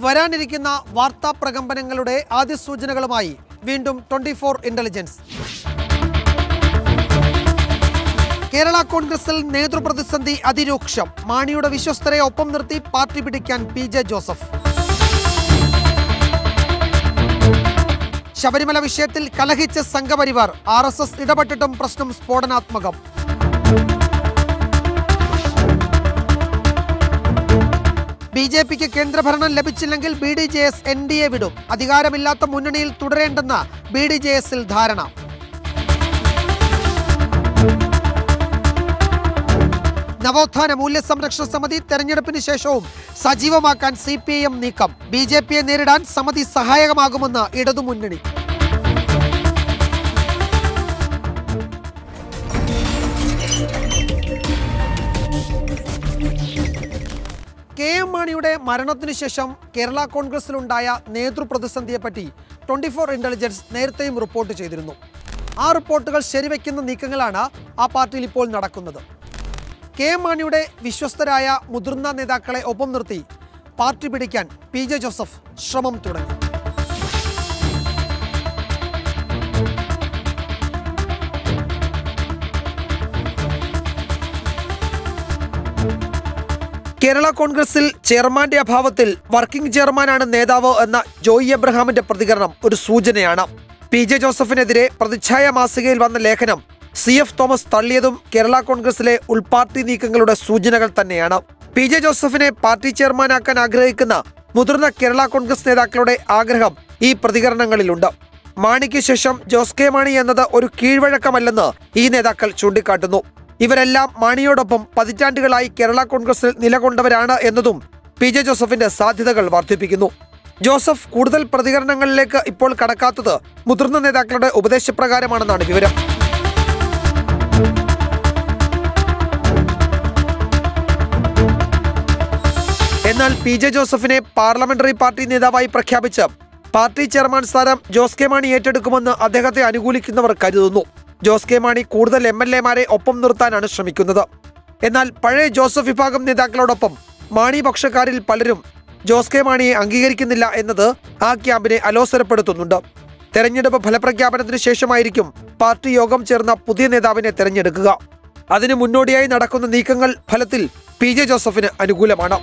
വരാനിരിക്കുന്ന വാർത്താ പ്രകമ്പനങ്ങളുടെ ആദ്യ സൂചനകളുമായി വീണ്ടും ട്വന്റി ഫോർ ഇന്റലിജൻസ് കേരള കോൺഗ്രസിൽ നേതൃപ്രതിസന്ധി അതിരൂക്ഷം മാണിയുടെ വിശ്വസ്തരെ ഒപ്പം നിർത്തി പാർട്ടി പിടിക്കാൻ പി ജെ ജോസഫ് ശബരിമല വിഷയത്തിൽ കലഹിച്ച സംഘപരിവാർ ആർ എസ് എസ് ഇടപെട്ടിട്ടും പ്രശ്നം സ്ഫോടനാത്മകം ബി ജെ പിക്ക് കേന്ദ്രഭരണം ലഭിച്ചില്ലെങ്കിൽ B D J S N D A വിടും അധികാരമില്ലാത്ത മുന്നണിയിൽ തുടരേണ്ടെന്ന് ബി ഡി ജെ എസിൽ ധാരണ നവോത്ഥാന മൂല്യ സംരക്ഷണ സമിതി തെരഞ്ഞെടുപ്പിന് ശേഷവും സജീവമാക്കാൻ സി പി ഐ എം നീക്കം ബി ജെ പിയെ നേരിടാൻ സമിതി സഹായകമാകുമെന്ന് ഇടതുമുന്നണി കെ എം മാണിയുടെ മരണത്തിനു ശേഷം കേരള കോൺഗ്രസിലുണ്ടായ നേതൃപ്രതിസന്ധിയെപ്പറ്റി ട്വന്റി ഫോർ ഇന്റലിജൻസ് നേരത്തെയും റിപ്പോർട്ട് ചെയ്തിരുന്നു ആ റിപ്പോർട്ടുകൾ ശരിവെക്കുന്ന നീക്കങ്ങളാണ് ആ പാർട്ടിയിൽ ഇപ്പോൾ നടക്കുന്നത് കെ എം മാണിയുടെ വിശ്വസ്തരായ മുതിർന്ന നേതാക്കളെ ഒപ്പം നിർത്തി പാർട്ടി പിടിക്കാൻ പി ജെ ജോസഫ് ശ്രമം തുടങ്ങി കേരള കോൺഗ്രസിൽ ചെയർമാന്റെ അഭാവത്തിൽ വർക്കിംഗ് ചെയർമാനാണ് നേതാവ് എന്ന ജോയി എബ്രഹാമിന്റെ പ്രതികരണം ഒരു സൂചനയാണ് പി ജെ ജോസഫിനെതിരെ പ്രതിച്ഛായ മാസികയിൽ വന്ന ലേഖനം സി എഫ് തോമസ് തള്ളിയതും കേരള കോൺഗ്രസിലെ ഉൾപാർട്ടി നീക്കങ്ങളുടെ സൂചനകൾ തന്നെയാണ് പി ജെ ജോസഫിനെ പാർട്ടി ചെയർമാനാക്കാൻ ആഗ്രഹിക്കുന്ന മുതിർന്ന കേരള കോൺഗ്രസ് നേതാക്കളുടെ ആഗ്രഹം ഈ പ്രതികരണങ്ങളിലുണ്ട് മാണിക്ക് ശേഷം ജോസ് കെ മാണി എന്നത് ഒരു കീഴ്വഴക്കമല്ലെന്ന് ഈ നേതാക്കൾ ചൂണ്ടിക്കാട്ടുന്നു ഇവരെല്ലാം മാണിയോടൊപ്പം പതിറ്റാണ്ടുകളായി കേരള കോൺഗ്രസിൽ നിലകൊണ്ടവരാണ് എന്നതും പി ജെ ജോസഫിന്റെ സാധ്യതകൾ വർദ്ധിപ്പിക്കുന്നു ജോസഫ് കൂടുതൽ പ്രതികരണങ്ങളിലേക്ക് ഇപ്പോൾ കടക്കാത്തത് മുതിർന്ന നേതാക്കളുടെ ഉപദേശപ്രകാരമാണെന്നാണ് വിവരം എന്നാൽ പി ജെ ജോസഫിനെ പാർലമെന്ററി പാർട്ടി നേതാവായി പ്രഖ്യാപിച്ച് പാർട്ടി ചെയർമാൻ സ്ഥാനം ജോസ് കെ മാണി ഏറ്റെടുക്കുമെന്ന് അദ്ദേഹത്തെ അനുകൂലിക്കുന്നവർ കരുതുന്നു ജോസ് കെ മാണി കൂടുതൽ എം എൽ എമാരെ ഒപ്പം നിർത്താനാണ് ശ്രമിക്കുന്നത് എന്നാൽ പഴയ ജോസഫ് വിഭാഗം നേതാക്കളോടൊപ്പം മാണി പക്ഷക്കാരിൽ പലരും ജോസ് കെ മാണിയെ അംഗീകരിക്കുന്നില്ല എന്നത് ആ ക്യാമ്പിനെ അലോസരപ്പെടുത്തുന്നുണ്ട് തെരഞ്ഞെടുപ്പ് ഫലപ്രഖ്യാപനത്തിന് ശേഷമായിരിക്കും പാർട്ടി യോഗം ചേർന്ന പുതിയ നേതാവിനെ തെരഞ്ഞെടുക്കുക അതിനു മുന്നോടിയായി നടക്കുന്ന നീക്കങ്ങൾ ഫലത്തിൽ പി ജെ ജോസഫിന് അനുകൂലമാണ്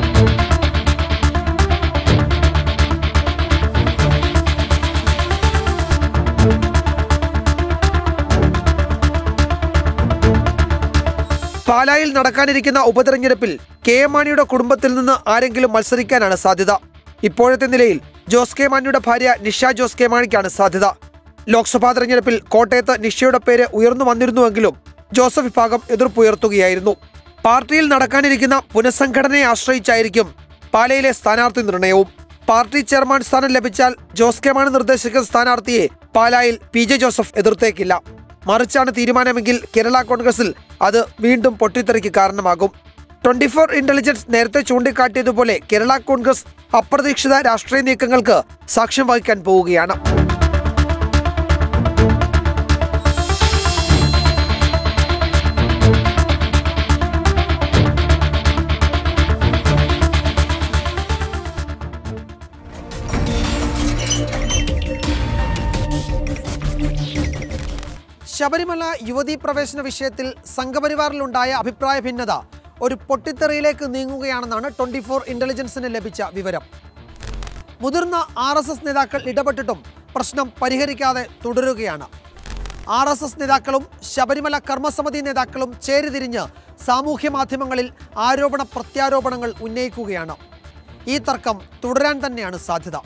പാലായിൽ നടക്കാനിരിക്കുന്ന ഉപതെരഞ്ഞെടുപ്പിൽ കെ എം മാണിയുടെ കുടുംബത്തിൽ നിന്ന് ആരെങ്കിലും മത്സരിക്കാനാണ് സാധ്യത ഇപ്പോഴത്തെ നിലയിൽ ജോസ് കെ മാണിയുടെ ഭാര്യ നിഷ ജോസ് കെ മാണിക്കാണ് സാധ്യത ലോക്സഭാ തെരഞ്ഞെടുപ്പിൽ കോട്ടയത്ത് നിഷയുടെ പേര് ഉയർന്നു വന്നിരുന്നുവെങ്കിലും ജോസഫ് വിഭാഗം എതിർപ്പുയർത്തുകയായിരുന്നു പാർട്ടിയിൽ നടക്കാനിരിക്കുന്ന പുനഃസംഘടനയെ ആശ്രയിച്ചായിരിക്കും പാലയിലെ സ്ഥാനാർത്ഥി നിർണയവും പാർട്ടി ചെയർമാൻ സ്ഥാനം ലഭിച്ചാൽ ജോസ് കെ മാണി നിർദ്ദേശിക്കുന്ന സ്ഥാനാർത്ഥിയെ പാലായിൽ പി ജെ ജോസഫ് എതിർത്തേക്കില്ല മറിച്ചാണ് തീരുമാനമെങ്കിൽ കേരള കോൺഗ്രസിൽ അത് വീണ്ടും പൊട്ടിത്തെറിക്ക് കാരണമാകും ട്വന്റി ഫോർ ഇന്റലിജൻസ് നേരത്തെ ചൂണ്ടിക്കാട്ടിയതുപോലെ കേരള കോൺഗ്രസ് അപ്രതീക്ഷിത രാഷ്ട്രീയ നീക്കങ്ങൾക്ക് സാക്ഷ്യം വഹിക്കാൻ പോവുകയാണ് ശബരിമല യുവതീ പ്രവേശന വിഷയത്തിൽ സംഘപരിവാറിലുണ്ടായ അഭിപ്രായ ഭിന്നത ഒരു പൊട്ടിത്തെറിയിലേക്ക് നീങ്ങുകയാണെന്നാണ് ട്വന്റി ഫോർ ഇന്റലിജൻസിന് ലഭിച്ച വിവരം മുതിർന്ന ആർ എസ് എസ് നേതാക്കൾ ഇടപെട്ടിട്ടും പ്രശ്നം പരിഹരിക്കാതെ തുടരുകയാണ് ആർ എസ് എസ് നേതാക്കളും ശബരിമല കർമ്മസമിതി നേതാക്കളും ചേരിതിരിഞ്ഞ് സാമൂഹ്യ മാധ്യമങ്ങളിൽ ആരോപണ പ്രത്യാരോപണങ്ങൾ ഉന്നയിക്കുകയാണ് ഈ തർക്കം തുടരാൻ തന്നെയാണ് സാധ്യത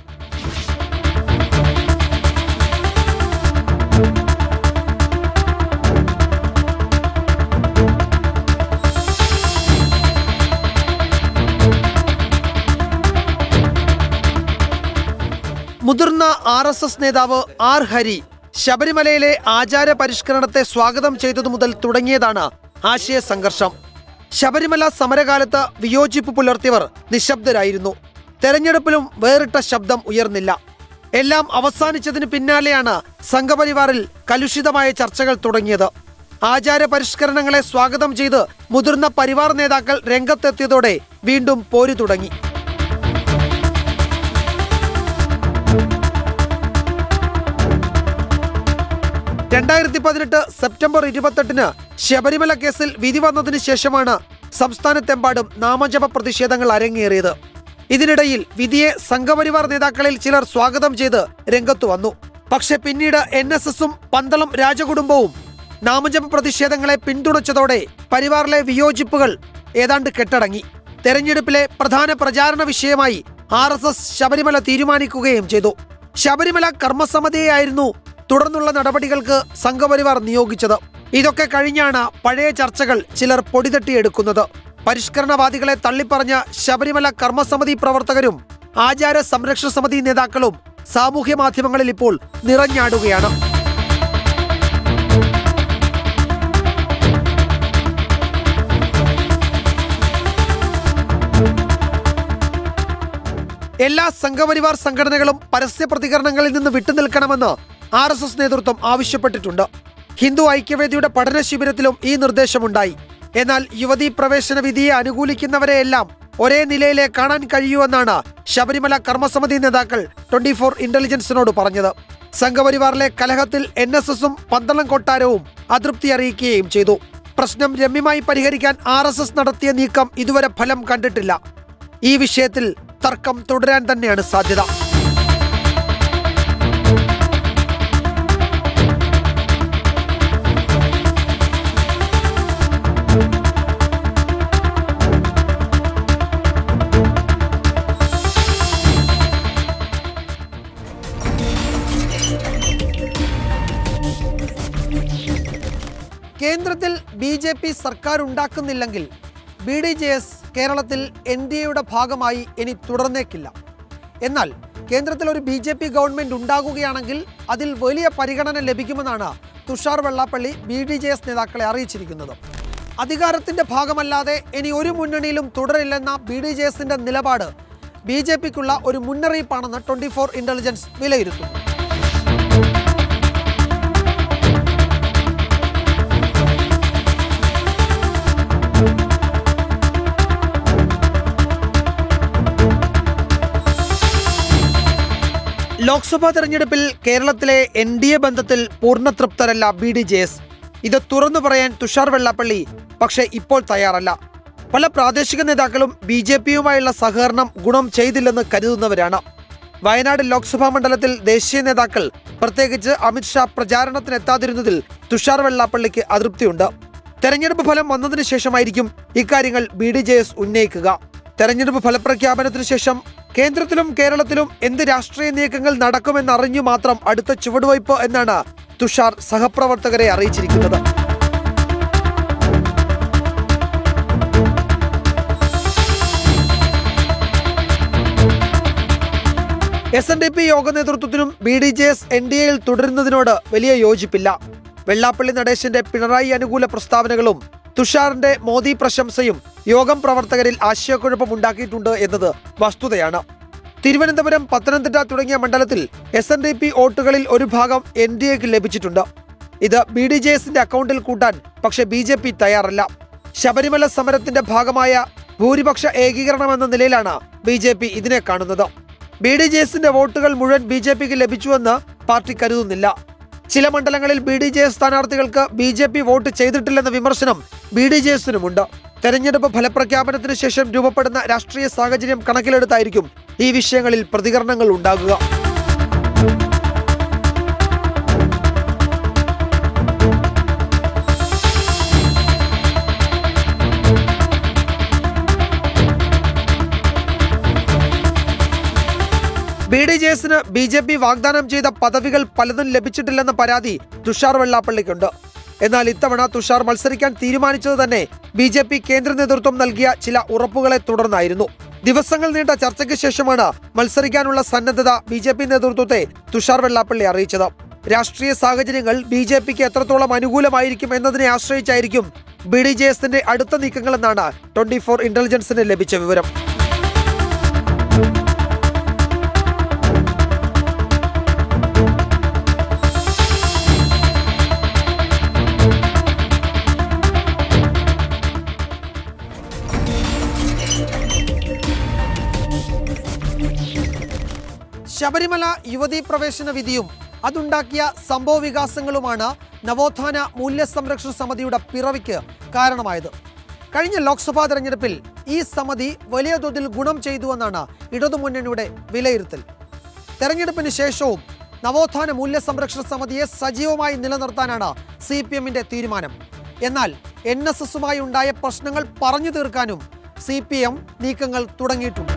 മുതിർന്ന ആർ എസ് എസ് നേതാവ് ആർ ഹരി ശബരിമലയിലെ ആചാര പരിഷ്കരണത്തെ സ്വാഗതം ചെയ്തതു മുതൽ തുടങ്ങിയതാണ് ആശയ സംഘർഷം ശബരിമല സമരകാലത്ത് വിയോജിപ്പ് പുലർത്തിയവർ നിശബ്ദരായിരുന്നു തെരഞ്ഞെടുപ്പിലും വേറിട്ട ശബ്ദം ഉയർന്നില്ല എല്ലാം അവസാനിച്ചതിന് പിന്നാലെയാണ് സംഘപരിവാറിൽ കലുഷിതമായ ചർച്ചകൾ തുടങ്ങിയത് ആചാര പരിഷ്കരണങ്ങളെ സ്വാഗതം ചെയ്ത് മുതിർന്ന പരിവാർ നേതാക്കൾ രംഗത്തെത്തിയതോടെ വീണ്ടും പോരു തുടങ്ങി രണ്ടായിരത്തി പതിനെട്ട് സെപ്റ്റംബർ ഇരുപത്തെട്ടിന് ശബരിമല കേസിൽ വിധി വന്നതിന് ശേഷമാണ് സംസ്ഥാനത്തെമ്പാടും നാമജപ പ്രതിഷേധങ്ങൾ അരങ്ങേറിയത് ഇതിനിടയിൽ വിധിയെ സംഘപരിവാർ നേതാക്കളിൽ ചിലർ സ്വാഗതം ചെയ്ത് രംഗത്തു വന്നു പക്ഷെ പിന്നീട് എൻ എസ് എസും പന്തളം രാജകുടുംബവും നാമജപ പ്രതിഷേധങ്ങളെ പിന്തുണച്ചതോടെ പരിവാറിലെ വിയോജിപ്പുകൾ ഏതാണ്ട് കെട്ടടങ്ങി തെരഞ്ഞെടുപ്പിലെ പ്രധാന പ്രചാരണ വിഷയമായി ആർ എസ് എസ് ശബരിമല തീരുമാനിക്കുകയും ചെയ്തു ശബരിമല കർമ്മസമിതിയായിരുന്നു തുടർന്നുള്ള നടപടികൾക്ക് സംഘപരിവാർ നിയോഗിച്ചത് ഇതൊക്കെ കഴിഞ്ഞാണ് പഴയ ചർച്ചകൾ ചിലർ പൊടിതട്ടിയെടുക്കുന്നത് പരിഷ്കരണവാദികളെ തള്ളിപ്പറഞ്ഞ ശബരിമല കർമ്മസമിതി പ്രവർത്തകരും ആചാര സംരക്ഷണ സമിതി നേതാക്കളും സാമൂഹ്യ മാധ്യമങ്ങളിൽ ഇപ്പോൾ നിറഞ്ഞാടുകയാണ് എല്ലാ സംഘപരിവാർ സംഘടനകളും പരസ്യ പ്രതികരണങ്ങളിൽ നിന്ന് വിട്ടുനിൽക്കണമെന്ന് ആർ എസ് എസ് നേതൃത്വം ആവശ്യപ്പെട്ടിട്ടുണ്ട് ഹിന്ദു ഐക്യവേദിയുടെ പഠന ശിബിരത്തിലും ഈ നിർദ്ദേശമുണ്ടായി എന്നാൽ യുവതീ പ്രവേശന വിധിയെ അനുകൂലിക്കുന്നവരെയെല്ലാം ഒരേ നിലയിലെ കാണാൻ കഴിയൂവെന്നാണ് ശബരിമല കർമ്മസമിതി നേതാക്കൾ ട്വന്റി ഫോർ ഇന്റലിജൻസിനോട് പറഞ്ഞത് സംഘപരിവാറിലെ കലഹത്തിൽ എൻ എസ് എസും പന്തളം കൊട്ടാരവും അതൃപ്തി അറിയിക്കുകയും ചെയ്തു പ്രശ്നം രമ്യമായി പരിഹരിക്കാൻ ആർ എസ് എസ് നടത്തിയ നീക്കം ഇതുവരെ ഫലം കണ്ടിട്ടില്ല ഈ വിഷയത്തിൽ തർക്കം തുടരാൻ തന്നെയാണ് സാധ്യത കേന്ദ്രത്തിൽ ബി ജെ പി സർക്കാർ ഉണ്ടാക്കുന്നില്ലെങ്കിൽ ബി ഡി ജെ എസ് കേരളത്തിൽ എൻ ഡി എയുടെ ഭാഗമായി ഇനി തുടർന്നേക്കില്ല എന്നാൽ കേന്ദ്രത്തിൽ ഒരു ബി ജെ പി ഗവൺമെന്റ് ഉണ്ടാകുകയാണെങ്കിൽ അതിൽ വലിയ പരിഗണന ലഭിക്കുമെന്നാണ് Thushar Vellappally B D J S നേതാക്കളെ അറിയിച്ചിരിക്കുന്നത് അധികാരത്തിന്റെ ഭാഗമല്ലാതെ ഇനി ഒരു മുന്നണിയിലും തുടരില്ലെന്ന ബി ഡി ജെ എസിന്റെ നിലപാട് ബി ജെ പിക്കുള്ള ഒരു മുന്നറിയിപ്പാണെന്ന് ട്വന്റി ഫോർ ഇന്റലിജൻസ് വിലയിരുത്തുന്നു ലോക്സഭാ തെരഞ്ഞെടുപ്പിൽ കേരളത്തിലെ എൻ ഡി എ ബന്ധത്തിൽ പൂർണ്ണ തൃപ്തരല്ല ബി ഡി ജെ എസ് ഇത് തുറന്നു പറയാൻ തുഷാർ വെള്ളാപ്പള്ളി പക്ഷേ ഇപ്പോൾ തയ്യാറല്ല പല പ്രാദേശിക നേതാക്കളും ബി ജെ പിയുമായുള്ള സഹകരണം ഗുണം ചെയ്തില്ലെന്ന് കരുതുന്നവരാണ് വയനാട് ലോക്സഭാ മണ്ഡലത്തിൽ ദേശീയ നേതാക്കൾ പ്രത്യേകിച്ച് അമിത്ഷാ പ്രചാരണത്തിനെത്താതിരുന്നതിൽ തുഷാർ വെള്ളാപ്പള്ളിക്ക് അതൃപ്തിയുണ്ട് തെരഞ്ഞെടുപ്പ് ഫലം വന്നതിന് ശേഷമായിരിക്കും ഇക്കാര്യങ്ങൾ ബി ഡി ജെ എസ് ഉന്നയിക്കുക തെരഞ്ഞെടുപ്പ് ഫലപ്രഖ്യാപനത്തിന് ശേഷം കേന്ദ്രത്തിലും കേരളത്തിലും എന്ത് രാഷ്ട്രീയ നീക്കങ്ങൾ നടക്കുമെന്നറിഞ്ഞു മാത്രം അടുത്ത ചുവടുവയ്പ് എന്നാണ് തുഷാർ സഹപ്രവർത്തകരെ അറിയിച്ചിരിക്കുന്നത് എസ് എൻ ഡി പി യോഗ നേതൃത്വത്തിനും B D J S N D എയിൽ തുടരുന്നതിനോട് വലിയ യോജിപ്പില്ല വെള്ളാപ്പള്ളി നടേശന്റെ പിണറായി അനുകൂല പ്രസ്താവനകളും തുഷാറിന്റെ മോദി പ്രശംസയും യോഗം പ്രവർത്തകരിൽ ആശയക്കുഴപ്പം ഉണ്ടാക്കിയിട്ടുണ്ട് എന്നത് വസ്തുതയാണ് തിരുവനന്തപുരം പത്തനംതിട്ട തുടങ്ങിയ മണ്ഡലത്തിൽ എസ് എൻ ഡി പി വോട്ടുകളിൽ ഒരു ഭാഗം എൻ ഡി എക്ക് ലഭിച്ചിട്ടുണ്ട് ഇത് ബി ഡി ജെ എസിന്റെ അക്കൗണ്ടിൽ കൂട്ടാൻ പക്ഷേ ബി ജെ പി തയ്യാറല്ല ശബരിമല സമരത്തിന്റെ ഭാഗമായ ഭൂരിപക്ഷ ഏകീകരണം എന്ന നിലയിലാണ് ബി ജെ പി ഇതിനെ കാണുന്നത് ബി ഡി ജെ എസിന്റെ വോട്ടുകൾ മുഴുവൻ ബി ജെ പിക്ക് ലഭിച്ചുവെന്ന് പാർട്ടി കരുതുന്നില്ല ചില മണ്ഡലങ്ങളിൽ ബി ഡി ജെ എസ് സ്ഥാനാർത്ഥികൾക്ക് ബി ജെ പി വോട്ട് ചെയ്തിട്ടില്ലെന്ന വിമർശനം ബി ഡി ജെ എസിനുമുണ്ട് തെരഞ്ഞെടുപ്പ് ഫലപ്രഖ്യാപനത്തിന് ശേഷം രൂപപ്പെടുന്ന രാഷ്ട്രീയ സാഹചര്യം കണക്കിലെടുത്തായിരിക്കും ഈ വിഷയങ്ങളിൽ പ്രതികരണങ്ങൾ ഉണ്ടാകുക ബി ഡി ജെ എസിന് ബി ജെ പി വാഗ്ദാനം ചെയ്ത പദവികൾ പലതും ലഭിച്ചിട്ടില്ലെന്ന പരാതി തുഷാർ വെള്ളാപ്പള്ളിക്കുണ്ട് എന്നാൽ ഇത്തവണ തുഷാർ മത്സരിക്കാൻ തീരുമാനിച്ചത് തന്നെ ബി ജെ പി കേന്ദ്ര നേതൃത്വം നൽകിയ ചില ഉറപ്പുകളെ തുടർന്നായിരുന്നു ദിവസങ്ങൾ നീണ്ട ചർച്ചയ്ക്ക് ശേഷമാണ് മത്സരിക്കാനുള്ള സന്നദ്ധത ബി ജെ പി നേതൃത്വത്തെ തുഷാർ വെള്ളാപ്പള്ളി അറിയിച്ചത് രാഷ്ട്രീയ സാഹചര്യങ്ങൾ ബി ജെ പിക്ക് എത്രത്തോളം അനുകൂലമായിരിക്കും എന്നതിനെ ആശ്രയിച്ചായിരിക്കും ബി ഡി ജെ എസിന്റെ അടുത്ത നീക്കങ്ങളെന്നാണ് ട്വന്റി ഫോർ ഇന്റലിജൻസിന് ലഭിച്ച വിവരം ശബരിമല യുവതീ പ്രവേശന വിധിയും അതുണ്ടാക്കിയ സംഭവ വികാസങ്ങളുമാണ് നവോത്ഥാന മൂല്യസംരക്ഷണ സമിതിയുടെ പിറവിക്ക് കാരണമായത് കഴിഞ്ഞ ലോക്സഭാ തെരഞ്ഞെടുപ്പിൽ ഈ സമിതി വലിയ തോതിൽ ഗുണം ചെയ്തുവെന്നാണ് ഇടതുമുന്നണിയുടെ വിലയിരുത്തൽ തെരഞ്ഞെടുപ്പിന് ശേഷവും നവോത്ഥാന മൂല്യസംരക്ഷണ സമിതിയെ സജീവമായി നിലനിർത്താനാണ് സി പി എമ്മിന്റെ തീരുമാനം എന്നാൽ എൻ എസ് എസുമായി ഉണ്ടായ പ്രശ്നങ്ങൾ പറഞ്ഞു തീർക്കാനും സി പി എം നീക്കങ്ങൾ തുടങ്ങിയിട്ടുണ്ട്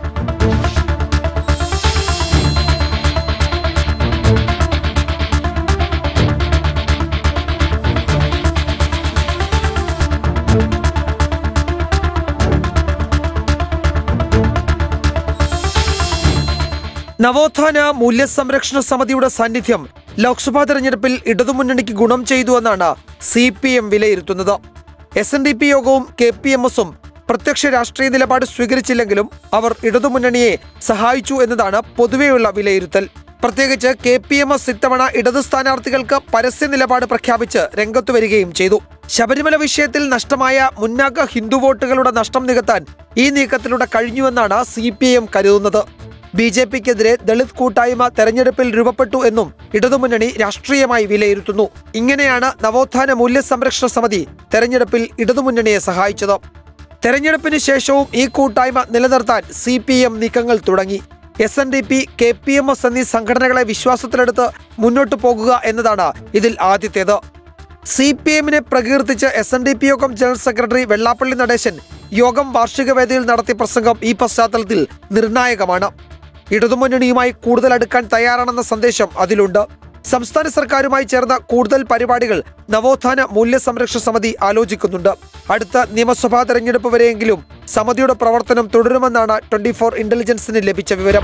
നവോത്ഥാന മൂല്യസംരക്ഷണ സമിതിയുടെ സാന്നിധ്യം ലോക്സഭാ തെരഞ്ഞെടുപ്പിൽ ഇടതുമുന്നണിക്ക് ഗുണം ചെയ്തുവെന്നാണ് സി പി എം വിലയിരുത്തുന്നത് എസ് എൻ ഡി പി യോഗവും കെ പി എം എസും പ്രത്യക്ഷ രാഷ്ട്രീയ നിലപാട് സ്വീകരിച്ചില്ലെങ്കിലും അവർ ഇടതുമുന്നണിയെ സഹായിച്ചു എന്നതാണ് പൊതുവെയുള്ള വിലയിരുത്തൽ പ്രത്യേകിച്ച് കെ പി എം എസ് ഇത്തവണ ഇടതു സ്ഥാനാർത്ഥികൾക്ക് പരസ്യ നിലപാട് പ്രഖ്യാപിച്ച് രംഗത്തു വരികയും ചെയ്തു ശബരിമല വിഷയത്തിൽ നഷ്ടമായ മുന്നാക്ക ഹിന്ദു വോട്ടുകളുടെ നഷ്ടം നികത്താൻ ഈ നീക്കത്തിലൂടെ കഴിഞ്ഞുവെന്നാണ് സി പി എം കരുതുന്നത് ബി ജെ പിക്കെതിരെ ദളിത് കൂട്ടായ്മ തെരഞ്ഞെടുപ്പിൽ രൂപപ്പെട്ടു എന്നും ഇടതുമുന്നണി രാഷ്ട്രീയമായി വിലയിരുത്തുന്നു ഇങ്ങനെയാണ് നവോത്ഥാന മൂല്യസംരക്ഷണ സമിതി തെരഞ്ഞെടുപ്പിൽ ഇടതുമുന്നണിയെ സഹായിച്ചത് തെരഞ്ഞെടുപ്പിന് ശേഷവും ഈ കൂട്ടായ്മ നിലനിർത്താൻ സി പി എം നീക്കങ്ങൾ തുടങ്ങി S N D P K P M S എന്നീ സംഘടനകളെ വിശ്വാസത്തിലെടുത്ത് മുന്നോട്ടു പോകുക എന്നതാണ് ഇതിൽ ആദ്യത്തേത് സി പി എമ്മിനെ പ്രകീർത്തിച്ച് S N D P Yogam general secretary Vellappally Natesan യോഗം വാർഷിക വേദിയിൽ നടത്തിയ പ്രസംഗം ഈ പശ്ചാത്തലത്തിൽ നിർണായകമാണ് ഇടതുമുന്നണിയുമായി കൂടുതൽ അടുക്കാൻ തയ്യാറാണെന്ന സന്ദേശം അതിലുണ്ട് സംസ്ഥാന സർക്കാരുമായി ചേർന്ന കൂടുതൽ പരിപാടികൾ നവോത്ഥാന മൂല്യസംരക്ഷണ സമിതി ആലോചിക്കുന്നുണ്ട് അടുത്ത നിയമസഭാ തെരഞ്ഞെടുപ്പ് വരെയെങ്കിലും സമിതിയുടെ പ്രവർത്തനം തുടരുമെന്നാണ് ട്വന്റി ഫോർ ഇന്റലിജൻസിന് ലഭിച്ച വിവരം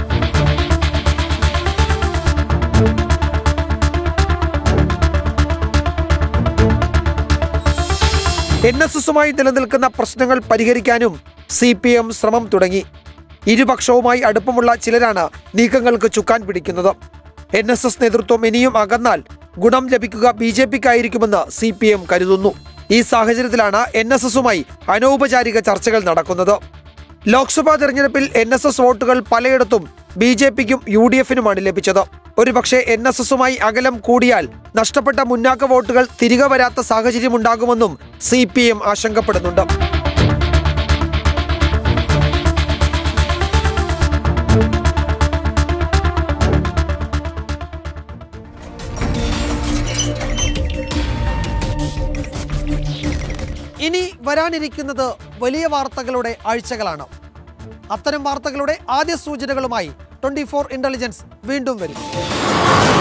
എൻ എസ് എസുമായി നിലനിൽക്കുന്ന പ്രശ്നങ്ങൾ പരിഹരിക്കാനും സി പി എം ശ്രമം തുടങ്ങി ഇരുപക്ഷവുമായി അടുപ്പമുള്ള ചിലരാണ് നീക്കങ്ങൾക്ക് ചുക്കാൻ പിടിക്കുന്നത് എൻ എസ് എസ് നേതൃത്വം ഇനിയും അകന്നാൽ ഗുണം ലഭിക്കുക ബി ജെ പിക്കായിരിക്കുമെന്ന് സി പി എം കരുതുന്നു ഈ സാഹചര്യത്തിലാണ് എൻ എസ് എസുമായി അനൗപചാരിക ചർച്ചകൾ നടക്കുന്നത് ലോക്സഭാ തെരഞ്ഞെടുപ്പിൽ എൻ എസ് എസ് വോട്ടുകൾ പലയിടത്തും ബി ജെ പിക്കും യു ഡി എഫിനുമാണ് ലഭിച്ചത് ഒരുപക്ഷെ എൻ എസ് എസുമായി അകലം കൂടിയാൽ നഷ്ടപ്പെട്ട മുന്നാക്ക വോട്ടുകൾ തിരികെ വരാത്ത സാഹചര്യമുണ്ടാകുമെന്നും സി പി എം ആശങ്കപ്പെടുന്നുണ്ട് ഇനി വരാനിരിക്കുന്നത് വലിയ വാർത്തകളുടെ ആഴ്ചകളാണ് അത്തരം വാർത്തകളുടെ ആദ്യ സൂചനകളുമായി ട്വന്റി ഫോർ ഇന്റലിജൻസ് വീണ്ടും വരും